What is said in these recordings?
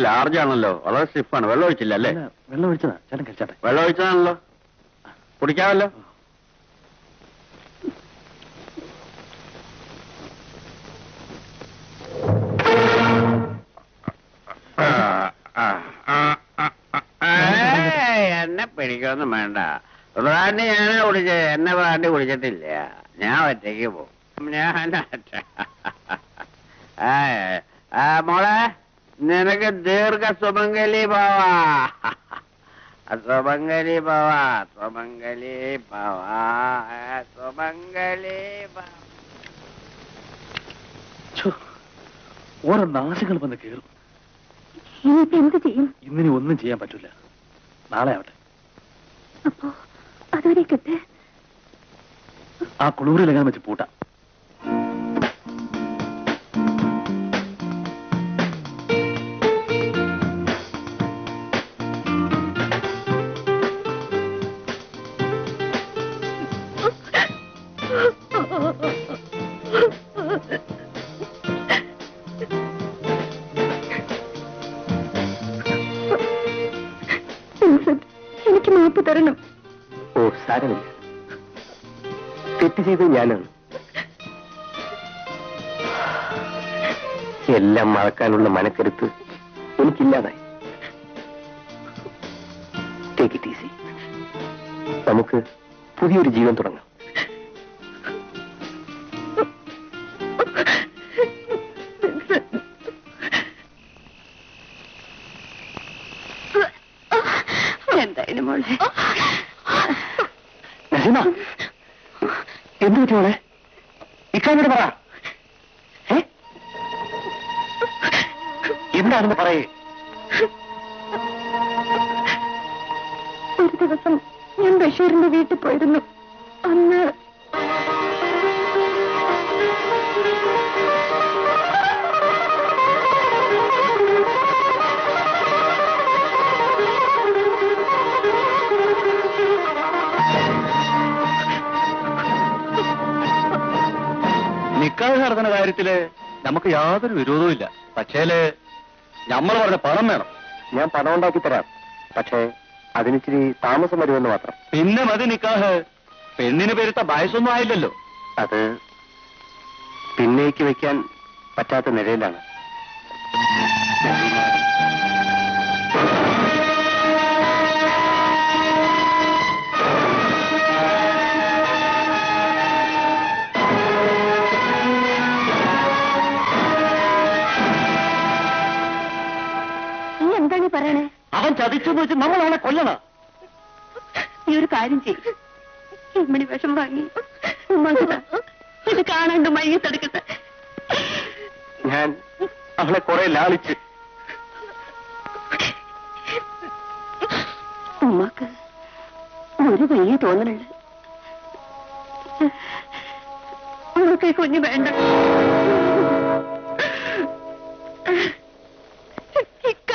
Large ആണല്ലോ വളരെ സ്റ്റിഫാണ് വെള്ളം ഒഴിച്ചില്ല അല്ലേ അല്ല, വെള്ളം ഒഴിച്ചതാ ചേട്ടൻ കഴിച്ചാട്ടെ വെള്ളം ഒഴിച്ചതാണല്ലോ കുടിക്കാമല്ലോ ഏയ്, എന്നെ പിടിക്കൊന്നും വേണ്ട ബ്രാൻഡി ഞാനാ കുടിച്ചത് എന്നെ ബ്രാൻഡി കുടിച്ചിട്ടില്ല ഞാൻ ഒറ്റയ്ക്ക് പോകും ഞാൻ ഒറ്റ- ആ, ആ, മോളെ നിനക്ക് ദീർഘ സുമംഗലി പോവാ സുമംഗലി പോവാ സുമംഗലി പോവാ സുമംഗലി പോവാ ഛോ, ഓരോ നാശങ്ങൾ വന്ന് കയറും ഇനിയിപ്പോ എന്ത് ചെയ്യും ഇന്നിനി ഒന്നും ചെയ്യാൻ പറ്റില്ല നാളെ ആവട്ടെ അപ്പോ അതുവരെ കിട്ടേ ആ കുളൂരിലെങ്ങനെ വെച്ച് പൂട്ടാം വിൻസെന്റ്, എനിക്ക് മാപ്പ് തരണം ഓ സാരമില്ല തെറ്റ് ചെയ്തത് ഞാനാണ് എല്ലാം മറക്കാനുള്ള മനക്കരുത്ത് എനിക്കില്ലാതായി ടേക്ക് ഇറ്റ് ഈസി നമുക്ക് പുതിയൊരു ജീവൻ തുടങ്ങാം എന്തായാലും മോളെ നസീമ എന്ത് പറ്റി മോളെ ഇക്കാനോട് പറ ഏ? എന്താണെന്ന് പറയേ ഒരു ദിവസം ഞാൻ ബഷീറിന്റെ വീട്ടിൽ പോയിരുന്നു അന്ന് നിക്കാഹ് നടത്തുന്ന കാര്യത്തില് നമുക്ക് യാതൊരു വിരോധവും ഇല്ല പക്ഷേല് നമ്മൾ പറഞ്ഞ പണം വേണം ഞാൻ പണം ഉണ്ടാക്കി തരാം പക്ഷേ അതിനിച്ചിരി താമസം വരുമെന്ന് മാത്രം പിന്നെ മതി നിക്കാഹ് പെണ്ണിന് പെരുത്ത വയസ്സൊന്നും ആയില്ലല്ലോ അത് പിന്നേക്ക് വെക്കാൻ പറ്റാത്ത നിലയിലാണ് നീ എന്താണ് ഈ പറയണേ അവൻ ചതിച്ചെന്ന് വെച്ച് നമ്മൾ അവനെ കൊല്ലണം ഈ ഒരു കാര്യം ചെയ്യും ഇമ്മണി വിഷം വാങ്ങി ഉമ്മാക്ക് ഇത് കാണാണ്ട് മയ്യത്തെടുക്കട്ടെ ഞാൻ അവളെ കുറെ ലാളിച്ച് ഉമ്മാക്ക് ഒരു വയ്യ തോന്നലുണ്ട് ഉമ്മക്ക് ഈ കുഞ്ഞ് വേണ്ട ഇക്ക.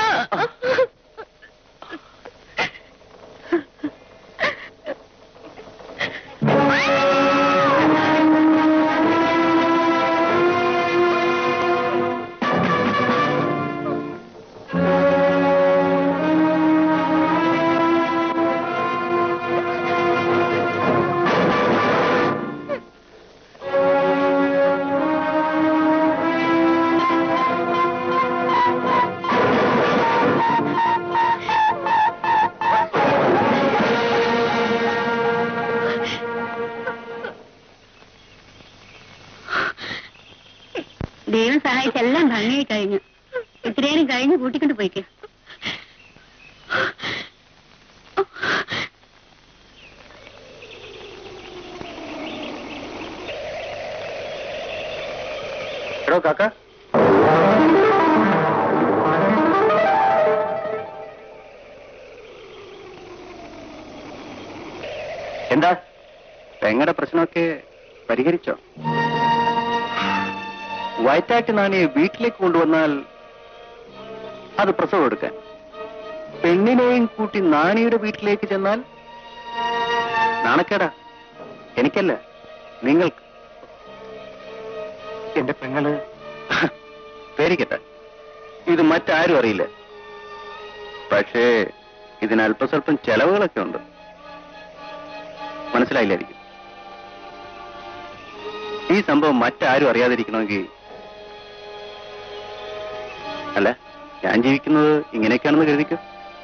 ദൈവം സഹായിച്ച് എല്ലാം ഭംഗിയായി കഴിഞ്ഞു ഇത്രയും കഴിഞ്ഞ് കൂട്ടിക്കൊണ്ട് പോയിക്കോ എടോ കാക്ക എന്താ പെങ്ങടെ പ്രശ്നമൊക്കെ പരിഹരിച്ചോ വയറ്റാറ്റ് നാണിയെ വീട്ടിലേക്ക് കൊണ്ടുവന്നാൽ അത് പ്രസവം എടുക്കാൻ പെണ്ണിനെയും കൂട്ടി നാണിയുടെ വീട്ടിലേക്ക് ചെന്നാൽ നാണക്കേടാ എനിക്കല്ല നിങ്ങൾക്ക് എന്റെ പെങ്ങള് പേരിക്കട്ടെ ഇത് മറ്റാരും അറിയില്ല പക്ഷേ ഇതിന് അല്പസ്വല്പം ചെലവുകളൊക്കെ ഉണ്ട് മനസ്സിലായില്ലായിരിക്കും ഈ സംഭവം മറ്റാരും അറിയാതിരിക്കണമെങ്കിൽ അല്ല ഞാൻ ജീവിക്കുന്നത് ഇങ്ങനെയൊക്കെയാണെന്ന് കരുതിക്കോ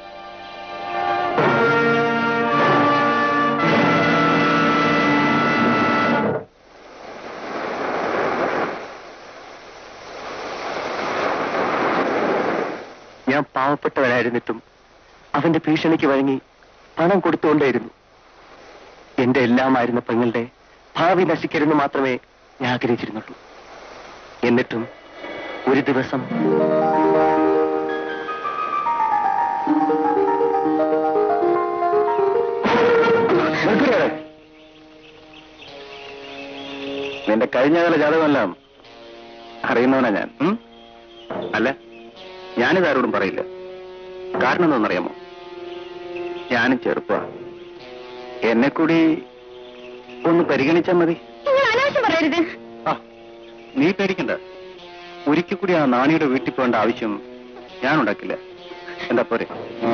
ഞാൻ പാവപ്പെട്ടവനായിരുന്നിട്ടും അവന്റെ ഭീഷണിക്ക് വഴങ്ങി പണം കൊടുത്തുകൊണ്ടേയിരുന്നു എന്റെ എല്ലാമായിരുന്ന പെങ്ങളുടെ ഭാവി നശിക്കരുന്ന് മാത്രമേ ഞാൻ ആഗ്രഹിച്ചിരുന്നുള്ളൂ എന്നിട്ടും ഒരു ദിവസം നിൽക്കുകയാണ്. നിന്റെ കഴിഞ്ഞകാല ജാതകമെല്ലാം അറിയുന്നവനാ ഞാൻ ഉം? അല്ല ഞാനിത് ആരോടും പറയില്ല കാരണം എന്താണെന്നറിയാമോ ഞാനും ചെറുപ്പ എന്നെ കൂടി ഒന്ന് പരിഗണിച്ചാൽ മതി നിങ്ങൾ അനാവശ്യം പറയരുത് ആ നീ പേടിക്കണ്ട ഒരിക്കൽ കൂടി ആ നാണിയുടെ വീട്ടിൽ പോകേണ്ട ആവശ്യം ഞാൻ ഉണ്ടാക്കില്ല എന്താ പോരെ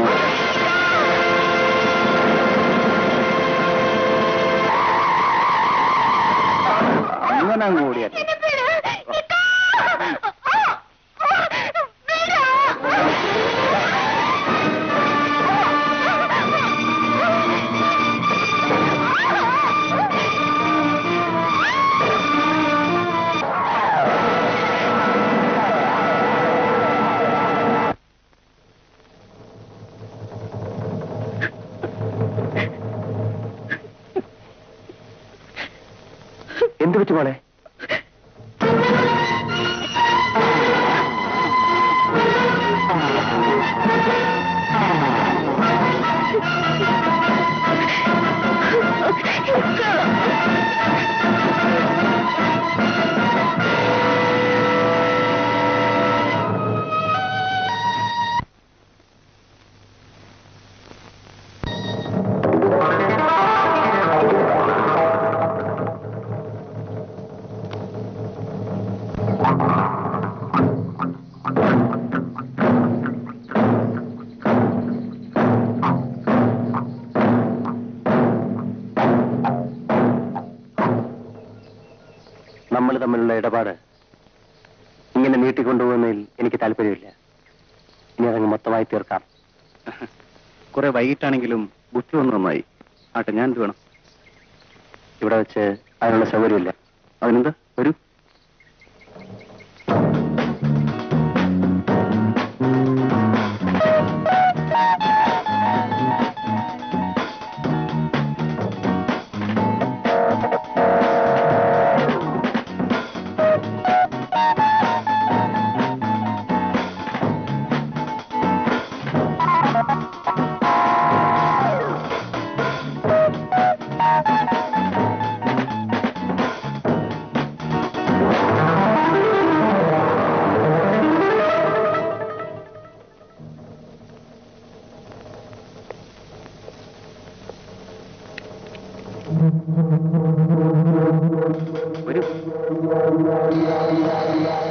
അങ്ങനെ അങ്ങ് ഓടിയാ എന്ത് പറ്റി മോളെ നമ്മൾ തമ്മിലുള്ള ഇടപാട് ഇങ്ങനെ നീട്ടിക്കൊണ്ടുപോകുന്നതിൽ എനിക്ക് താല്പര്യമില്ല ഇനി അതങ്ങ് മൊത്തമായി തീർക്കാം കുറെ വൈകിട്ടാണെങ്കിലും ബുദ്ധി ഒന്ന് നന്നായി ആട്ടെ ഞാൻ എന്ത് വേണം ഇവിടെ വെച്ച് അതിനുള്ള സൗകര്യമില്ല അതിനെന്താ വരൂ വരൂ